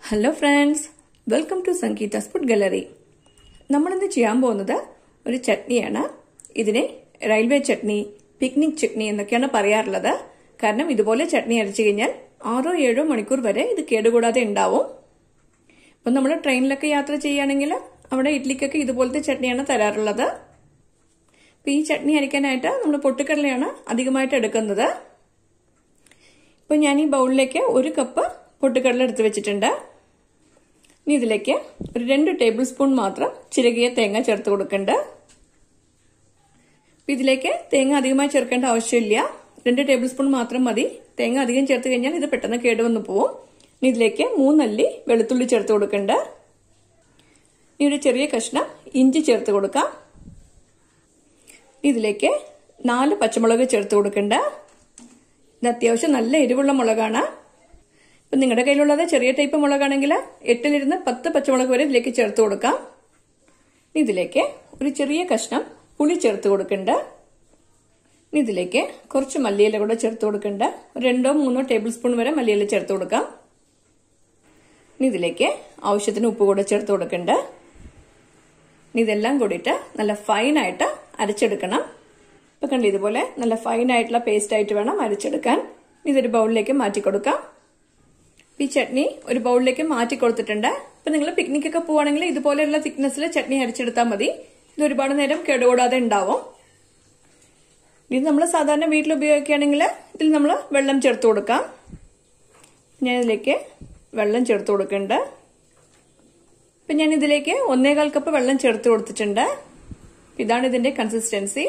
hello friends welcome to Sangeetha's food gallery നമ്മളിന്ന് ചെയ്യാൻ പോകുന്നത് ഒരു ചട്നിയാണ് ഇതിനെ റെയിൽവേ ചട്നി പിക്നിക് ചട്നി എന്നൊക്കെയാണ് പറയാറുള്ളത് കാരണം ഇതുപോലെ ചട്നി അരച്ചു കഴിഞ്ഞാൽ ആറോ ഏഴോ മണിക്കൂർ വരെ ഇത് കേടുകൂടാതെ ഉണ്ടാവും ഇപ്പം നമ്മൾ ട്രെയിനിലൊക്കെ യാത്ര ചെയ്യുകയാണെങ്കിൽ അവിടെ ഇഡ്ലിക്കൊക്കെ ഇതുപോലത്തെ ചട്നിയാണ് തരാറുള്ളത് അപ്പം ഈ ചട്നി അരയ്ക്കാനായിട്ട് നമ്മൾ പൊട്ടുക്കടലയാണ് അധികമായിട്ട് എടുക്കുന്നത് ഇപ്പം ഞാൻ ഈ ബൗളിലേക്ക് ഒരു കപ്പ് പൊട്ടുകടല എടുത്ത് വെച്ചിട്ടുണ്ട് ഇനി ഇതിലേക്ക് ഒരു രണ്ട് ടേബിൾ സ്പൂൺ മാത്രം ചിരകിയ തേങ്ങ ചേർത്ത് കൊടുക്കണ്ട് ഇതിലേക്ക് തേങ്ങ അധികമായി ചേർക്കേണ്ട ആവശ്യമില്ല രണ്ട് ടേബിൾ സ്പൂൺ മാത്രം മതി തേങ്ങ അധികം ചേർത്ത് കഴിഞ്ഞാൽ ഇത് പെട്ടെന്ന് കേടുവന്ന് പോവും ഇനി ഇതിലേക്ക് മൂന്നല്ലി വെളുത്തുള്ളി ചേർത്ത് കൊടുക്കണ്ട് ഇനി ഒരു ചെറിയ കഷ്ണം ഇഞ്ചി ചേർത്ത് കൊടുക്കാം ഇതിലേക്ക് നാല് പച്ചമുളക് ചേർത്ത് കൊടുക്കണ്ട ഇത് അത്യാവശ്യം നല്ല എരിവുള്ള മുളകാണ് ഇപ്പം നിങ്ങളുടെ കയ്യിലുള്ളത് ചെറിയ ടൈപ്പ് മുളകാണെങ്കിൽ എട്ടിലിരുന്ന് പത്ത് പച്ചമുളക് വരെ ഇതിലേക്ക് ചേർത്ത് കൊടുക്കാം ഇതിലേക്ക് ഒരു ചെറിയ കഷ്ണം പുളി ചേർത്ത് കൊടുക്കണ്ട ഇതിലേക്ക് കുറച്ച് മല്ലിയില കൂടെ ചേർത്ത് കൊടുക്കണ്ട രണ്ടോ മൂന്നോ ടേബിൾ സ്പൂൺ വരെ മല്ലിയില ചേർത്ത് കൊടുക്കാം ഇതിലേക്ക് ആവശ്യത്തിന് ഉപ്പ് കൂടെ ചേർത്ത് കൊടുക്കണ്ട ഇതെല്ലാം കൂടിയിട്ട് നല്ല ഫൈനായിട്ട് അരച്ചെടുക്കണം ഇപ്പൊ കണ്ട ഇതുപോലെ നല്ല ഫൈൻ ആയിട്ടുള്ള പേസ്റ്റ് ആയിട്ട് വേണം അരച്ചെടുക്കാൻ ഇതൊരു ബൗളിലേക്ക് മാറ്റി കൊടുക്കാം ഈ ചട്നി ഒരു ബൗളിലേക്ക് മാറ്റി കൊടുത്തിട്ടുണ്ട് ഇപ്പൊ നിങ്ങൾ പിക്നിക്കൊക്കെ പോവാണെങ്കിൽ ഇതുപോലെയുള്ള തിക്നെസ്സിൽ ചട്നി അരച്ചെടുത്താൽ മതി ഇത് ഒരുപാട് നേരം കേടുകൂടാതെ ഉണ്ടാവും ഇത് നമ്മൾ സാധാരണ വീട്ടിൽ ഉപയോഗിക്കുകയാണെങ്കിൽ ഇതിൽ നമ്മൾ വെള്ളം ചേർത്ത് കൊടുക്കാം ഞാൻ ഇതിലേക്ക് വെള്ളം ചേർത്ത് കൊടുക്കുന്നുണ്ട് ഇപ്പം ഞാൻ ഇതിലേക്ക് ഒന്നേകാൽ കപ്പ് വെള്ളം ചേർത്ത് കൊടുത്തിട്ടുണ്ട് ഇതാണ് ഇതിന്റെ കൺസിസ്റ്റൻസി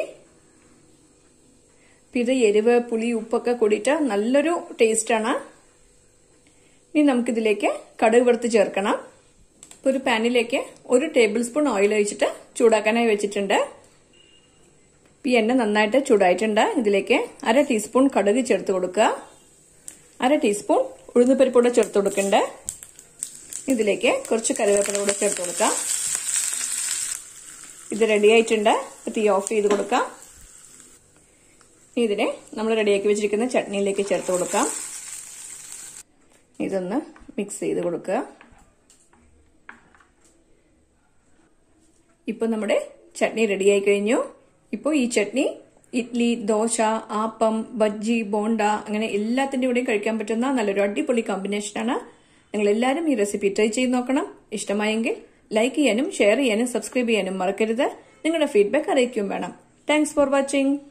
ഇത് എരിവ് പുളി ഉപ്പൊക്കെ കൂടിയിട്ട് നല്ലൊരു ടേസ്റ്റാണ് ഇനി നമുക്കിതിലേക്ക് കടുക് വറുത്ത് ചേർക്കണം ഒരു പാനിലേക്ക് ഒരു ടേബിൾ സ്പൂൺ ഓയിൽ ഒഴിച്ചിട്ട് ചൂടാക്കാനായി വെച്ചിട്ടുണ്ട് ഈ എണ്ണ നന്നായിട്ട് ചൂടായിട്ടുണ്ട് ഇതിലേക്ക് അര ടീസ്പൂൺ കടുക് ചേർത്ത് കൊടുക്കുക അര ടീസ്പൂൺ ഉഴുന്നുപരിപ്പ് കൂടെ ചേർത്ത് കൊടുക്കണ്ടേ ഇതിലേക്ക് കുറച്ച് കറിവേപ്പില കൂടെ ചേർത്ത് കൊടുക്കാം ഇത് റെഡി ആയിട്ടുണ്ട് തീ ഓഫ് ചെയ്ത് കൊടുക്കാം ഇതിനെ നമ്മൾ റെഡിയാക്കി വെച്ചിരിക്കുന്ന ചട്നിയിലേക്ക് ചേർത്ത് കൊടുക്കാം ഇതൊന്ന് മിക്സ് ചെയ്ത് കൊടുക്കുക ഇപ്പൊ നമ്മുടെ ചട്നി റെഡിയായി കഴിഞ്ഞു ഇപ്പോൾ ഈ ചട്നി ഇഡ്ലി ദോശ ആപ്പം ബജ്ജി ബോണ്ട അങ്ങനെ എല്ലാത്തിൻ്റെ കൂടെയും കഴിക്കാൻ പറ്റുന്ന നല്ലൊരു അടിപൊളി കോമ്പിനേഷനാണ് നിങ്ങൾ എല്ലാവരും ഈ റെസിപ്പി ട്രൈ ചെയ്ത് നോക്കണം ഇഷ്ടമായെങ്കിൽ ലൈക്ക് ചെയ്യാനും ഷെയർ ചെയ്യാനും സബ്സ്ക്രൈബ് ചെയ്യാനും മറക്കരുത് നിങ്ങളുടെ ഫീഡ്ബാക്ക് അറിയിക്കും വേണം താങ്ക്സ് ഫോർ വാച്ചിങ്